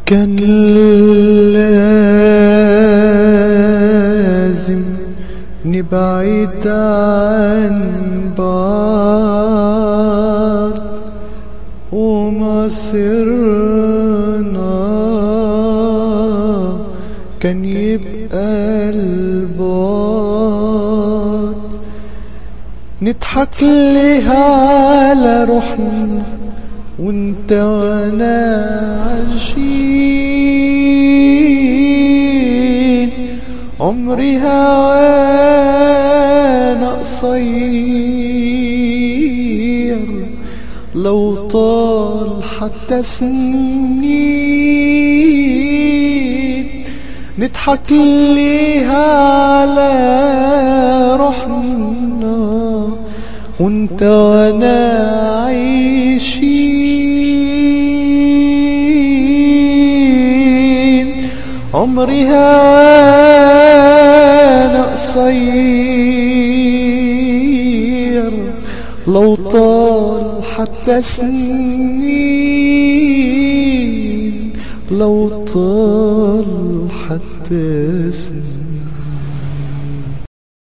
كان لازم نبعد عن بعض ومصيرنا كان يبقى البعد نضحك ليها على روحنا وانت وانا عايشين عمري هوانا قصير لو طال حتى سنين نضحك ليها على روحنا وانت وانا عايشين عمري هوانا قصير لو طال حتى سنين لو طال حتى سنين